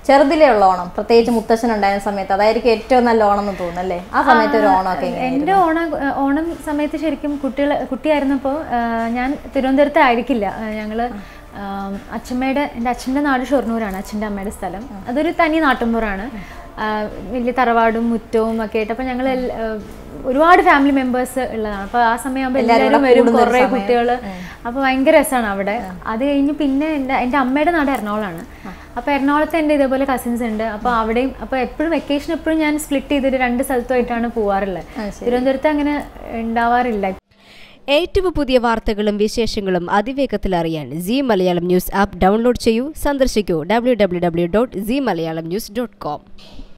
ചെറുതിലേ ഉള്ള ഓണം പ്രത്യേകിച്ച് മുത്തശ്ശൻ ഉണ്ടായിരുന്ന സമയത്ത് അതായിരിക്കും ഏറ്റവും നല്ല ഓണം എന്ന് തോന്നുന്നല്ലേ ആ സമയത്ത് ഒരു ഓണമൊക്കെ എങ്ങനെ എൻ്റെ ഓണ ഓണം സമയത്ത് ശരിക്കും കുട്ടികൾ കുട്ടിയായിരുന്നപ്പോൾ ഞാൻ തിരുവനന്തപുരത്ത് ആയിരിക്കില്ല ഞങ്ങൾ അച്ഛമ്മയുടെ എൻ്റെ അച്ഛൻ്റെ നാട് ഷൊർണൂരാണ് അച്ഛൻ്റെ അമ്മയുടെ സ്ഥലം അതൊരു തനി നാട്ടുമ്പുറാണ് ആ, വലിയ തറവാടും മുറ്റവും ഒക്കെ ആയിട്ട് അപ്പോൾ ഞങ്ങൾ ഒരുപാട് ഫാമിലി മെമ്പേഴ്സ് ഉള്ളതാണ് അപ്പോൾ ആ സമയമാകുമ്പോൾ എല്ലാവരും വരും കുറേ കുട്ടികൾ അപ്പോൾ ഭയങ്കര രസമാണ് അവിടെ അത് കഴിഞ്ഞ് പിന്നെ എൻ്റെ എൻ്റെ അമ്മയുടെ നാട് എറണാകുളമാണ് അപ്പോൾ എറണാകുളത്ത് എൻ്റെ ഇതേപോലെ കസിൻസ് ഉണ്ട് അപ്പോൾ അവിടെയും അപ്പോൾ എപ്പോഴും വെക്കേഷൻ എപ്പോഴും ഞാൻ സ്പ്ലിറ്റ് ചെയ്തിട്ട് രണ്ട് സ്ഥലത്തുമായിട്ടാണ് പോവാറുള്ളത് തിരുവനന്തപുരത്ത് അങ്ങനെ ഉണ്ടാവാറില്ല ഏറ്റവും പുതിയ വാർത്തകളും വിശേഷങ്ങളും അതിവേഗത്തിൽ അറിയാൻ C Malayalam news app download ചെയ്യൂ സന്ദർശിക്കൂ W W W dot C Malayalam news dot com